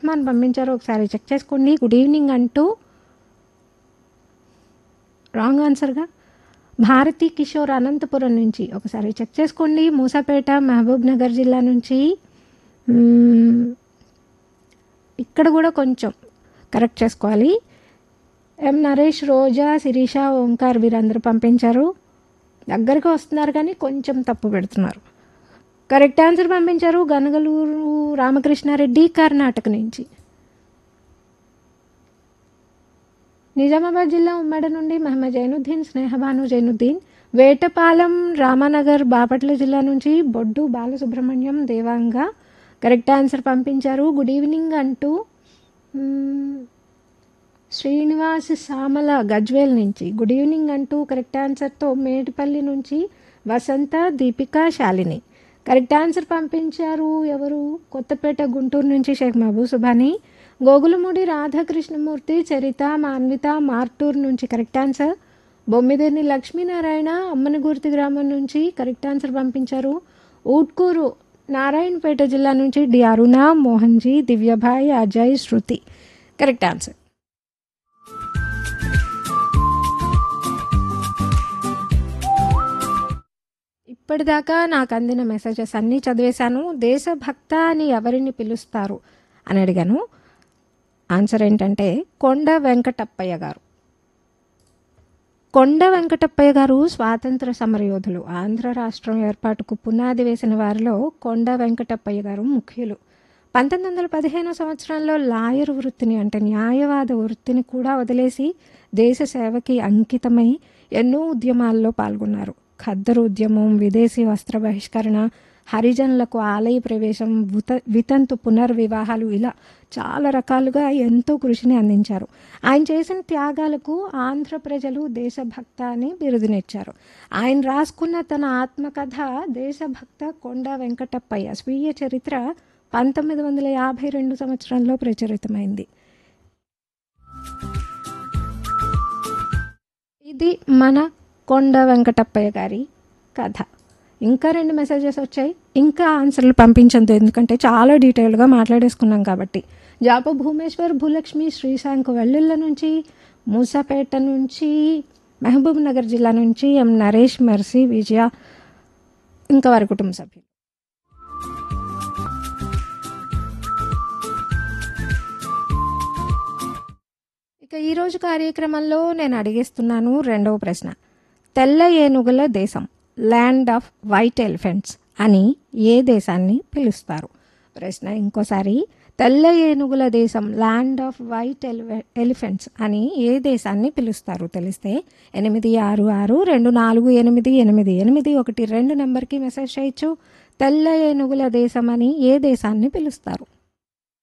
రెహమాన్ పంపించారు ఒకసారి చెక్ చేసుకోండి గుడ్ ఈవినింగ్ అంటూ రాంగ్ ఆన్సర్గా భారతి కిషోర్ అనంతపురం నుంచి ఒకసారి చెక్ చేసుకోండి మూసాపేట మహబూబ్ నగర్ జిల్లా నుంచి మ్మ్, ఇక్కడ కూడా కొంచెం కరెక్ట్ చేసుకోవాలి ఎం నరేష్ రోజా శిరీష ఓంకార్ వీరందరూ పంపించారు దగ్గరకు వస్తున్నారు కానీ కొంచెం తప్పు పెడుతున్నారు కరెక్ట్ ఆన్సర్ పంపించారు గనగలూరు రామకృష్ణారెడ్డి కర్ణాటక నుంచి నిజామాబాద్ జిల్లా ఉమ్మడి నుండి మహమ్మద్ జైనుద్దీన్ స్నేహబాను జైనుద్దీన్ వేటపాలెం రామానగర్ బాపట్ల జిల్లా నుంచి బొడ్డు బాలసుబ్రహ్మణ్యం దేవాంగ కరెక్ట్ ఆన్సర్ పంపించారు గుడ్ ఈవినింగ్ అంటూ మ్మ్, శ్రీనివాస్ సామల గజ్వేల్ నుంచి గుడ్ ఈవినింగ్ అంటూ కరెక్ట్ ఆన్సర్తో మేడిపల్లి నుంచి వసంత దీపిక శాలిని కరెక్ట్ ఆన్సర్ పంపించారు ఎవరు కొత్తపేట గుంటూరు నుంచి షేక్ మహబూబ్ సుబాని గోగులమూడి రాధాకృష్ణమూర్తి చరిత మాన్విత మార్టూర్ నుంచి కరెక్ట్ ఆన్సర్ బొమ్మిదేని లక్ష్మీనారాయణ అమ్మనగుర్తి గ్రామం నుంచి కరెక్ట్ ఆన్సర్ పంపించారు ఊట్కూరు నారాయణపేట జిల్లా నుంచి D Aruna Mohanji Divyabhai Ajay Shruthi correct answer ఇప్పటిదాకా నాకు అందిన మెసేజెస్ అన్నీ చదివేశాను దేశభక్త అని ఎవరిని పిలుస్తారు అని అడిగాను ఆన్సర్ ఏంటంటే కొండ వెంకటప్పయ్య గారు కొండ వెంకటప్పయ్య గారు స్వాతంత్ర సమరయోధులు ఆంధ్ర రాష్ట్రం ఏర్పాటుకు పునాది వేసిన వారిలో కొండ వెంకటప్పయ్య గారు ముఖ్యులు పంతొమ్మిది వందల పదిహేను సంవత్సరంలో లాయర్ వృత్తిని అంటే న్యాయవాద వృత్తిని కూడా వదిలేసి దేశ సేవకి అంకితమై ఎన్నో ఉద్యమాల్లో పాల్గొన్నారు ఖద్దరు ఉద్యమం విదేశీ వస్త్ర బహిష్కరణ హరిజనులకు ఆలయ ప్రవేశం విత వితంతు పునర్వివాహాలు ఇలా చాలా రకాలుగా ఎంతో కృషిని అందించారు ఆయన చేసిన త్యాగాలకు ఆంధ్ర ప్రజలు దేశభక్త అని బిరుదునిచ్చారు ఆయన రాసుకున్న తన ఆత్మకథ దేశభక్త కొండ వెంకటప్పయ్య స్వీయ చరిత్ర పంతొమ్మిది వందల యాభై రెండు సంవత్సరంలో ప్రచురితమైంది ఇది మన కొండ వెంకటప్పయ్య గారి కథ ఇంకా రెండు మెసేజెస్ వచ్చాయి ఇంకా ఆన్సర్లు పంపించద్దు ఎందుకంటే చాలా డీటెయిల్గా మాట్లాడేసుకున్నాం కాబట్టి జాప భూమేశ్వర్ భూలక్ష్మి శ్రీశాంక్ వెల్లుళ్ళ నుంచి మూసాపేట నుంచి మహబూబ్ నగర్ జిల్లా నుంచి ఎం నరేష్ మెర్సీ విజయ ఇంకా వారి కుటుంబ సభ్యులు ఇక ఈరోజు కార్యక్రమంలో నేను అడిగేస్తున్నాను రెండవ ప్రశ్న తెల్ల ఏనుగుల దేశం ల్యాండ్ ఆఫ్ వైట్ ఎలిఫెంట్స్ అని ఏ దేశాన్ని పిలుస్తారు ప్రశ్న ఇంకోసారి తెల్ల ఏనుగుల దేశం ల్యాండ్ ఆఫ్ వైట్ ఎలిఫెంట్స్ అని ఏ దేశాన్ని పిలుస్తారు తెలిస్తే ఎనిమిది ఆరు ఆరు రెండు నాలుగు ఎనిమిది ఎనిమిది ఎనిమిది ఒకటి రెండు నెంబర్కి మెసేజ్ చేయొచ్చు తెల్ల ఏనుగుల దేశం అని ఏ దేశాన్ని పిలుస్తారు